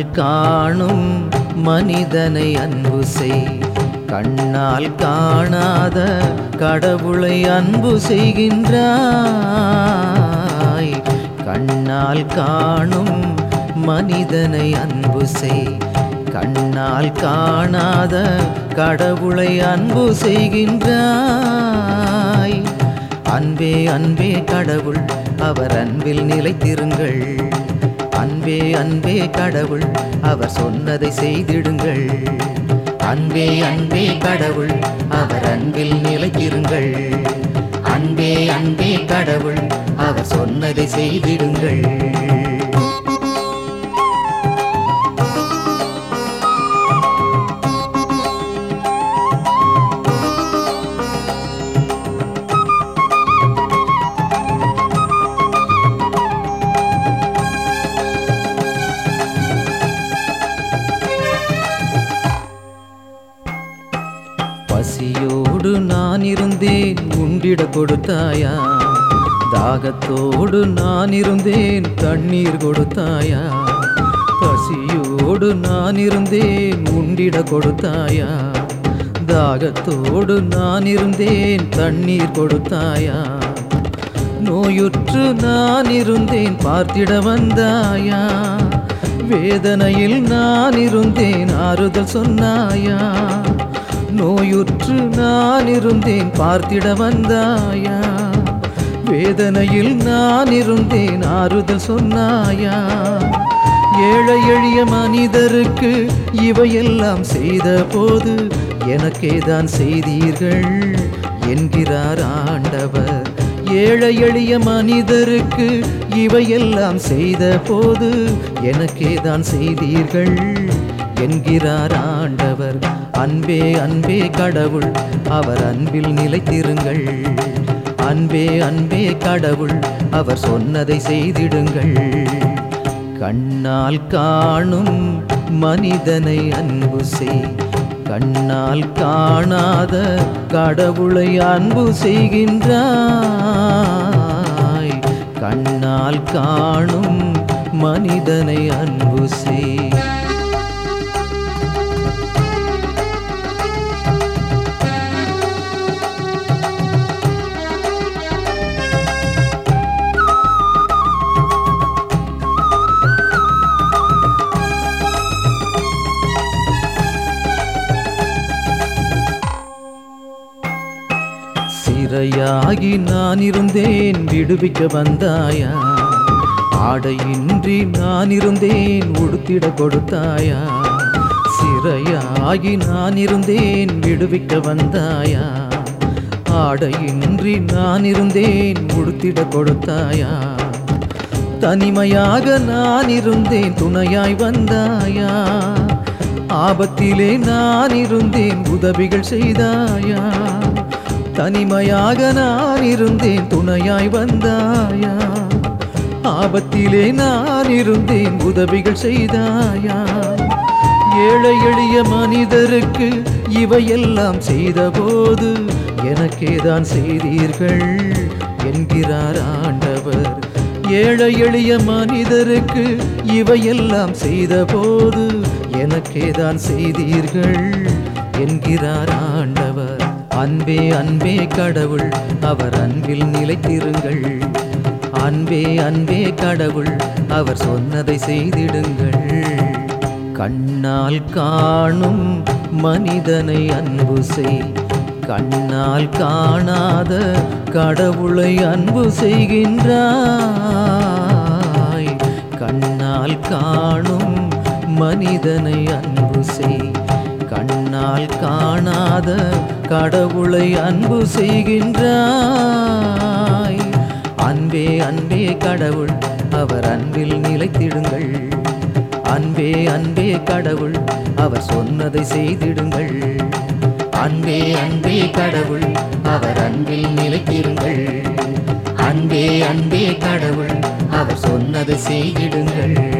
காணும் மனிதனை அன்பு செய் கண்ணால் காணாத கடவுளை அன்பு செய்கின்றாய் கண்ணால் காணும் மனிதனை அன்பு செய் கண்ணால் காணாத கடவுளை அன்பு செய்கின்றாய் அன்பே அன்பே கடவுள் அவர் அன்பில் நிலைத்திருங்கள் அன்பே அன்பே கடவுள் அவர் சொன்னதை செய்திடுங்கள் அன்பே அன்பே கடவுள் அவர் அன்பில் நிலைத்திருங்கள் அன்பே அன்பே கடவுள் அவர் சொன்னதை செய்திடுங்கள் பசியோடு நான் இருந்தேன் உண்டிட கொடுத்தாயா தாகத்தோடு நான் இருந்தேன் தண்ணீர் கொடுத்தாயா பசியோடு நான் இருந்தேன் உண்டிட கொடுத்தாயா தாகத்தோடு நான் இருந்தேன் தண்ணீர் கொடுத்தாயா நோயுற்று நான் இருந்தேன் பார்த்திட வந்தாயா வேதனையில் நான் இருந்தேன் ஆறுதல் சொன்னாயா நோயுற்று நான் இருந்தேன் பார்த்திட வந்தாயா வேதனையில் நான் இருந்தேன் ஆறுதல் சொன்னாயா ஏழை எளிய மனிதருக்கு இவையெல்லாம் செய்த போது எனக்கேதான் செய்தீர்கள் என்கிறார் ஆண்டவர் ஏழை எளிய மனிதருக்கு இவையெல்லாம் செய்த போது எனக்கேதான் செய்தீர்கள் என்கிறார் ஆண்டவர் அன்பே அன்பே கடவுள் அவர் அன்பில் நிலைத்திருங்கள் அன்பே அன்பே கடவுள் அவர் சொன்னதை செய்திடுங்கள் கண்ணால் காணும் மனிதனை அன்பு செய் கண்ணால் காணாத கடவுளை அன்பு செய்கின்றாய் கண்ணால் காணும் மனிதனை அன்பு செய் சிறையாகி நான் இருந்தேன் விடுவிக்க வந்தாயா ஆடையின்றி நான் இருந்தேன் உடுத்திட கொடுத்தாயா சிறையாகி நான் இருந்தேன் விடுவிக்க வந்தாயா ஆடையின்றி நான் இருந்தேன் உடுத்திட கொடுத்தாயா தனிமையாக நான் இருந்தேன் துணையாய் வந்தாயா ஆபத்திலே நான் இருந்தேன் உதவிகள் செய்தாயா தனிமையாக நான் இருந்தேன் துணையாய் வந்தாயா ஆபத்திலே நான் இருந்தேன் உதவிகள் செய்தாயா ஏழை எளிய மனிதருக்கு இவையெல்லாம் செய்தபோது எனக்கேதான் செய்தீர்கள் என்கிறார் ஆண்டவர் ஏழை எளிய மனிதருக்கு இவையெல்லாம் செய்தபோது எனக்கேதான் செய்தீர்கள் என்கிறார் ஆண்டவர் அன்பே அன்பே கடவுள் அவர் அன்பில் நிலைத்திருங்கள் அன்பே அன்பே கடவுள் அவர் சொன்னதை செய்திடுங்கள் கண்ணால் காணும் மனிதனை அன்பு செய் கண்ணால் காணாத கடவுளை அன்பு செய்கின்றாய் கண்ணால் காணும் மனிதனை அன்பு செய் கண்ணால் காணாத கடவுளை அன்பு செய்கின்றாய் அன்பே அன்பே கடவுள் அவர் அன்பில் நிலைத்திடுங்கள் அன்பே அன்பே கடவுள் அவர் சொன்னதை செய்திடுங்கள் அன்பே அன்பே கடவுள் அவர் அன்பில் நிலைத்திருங்கள் அன்பே அன்பே கடவுள் அவர் சொன்னதை செய்திடுங்கள்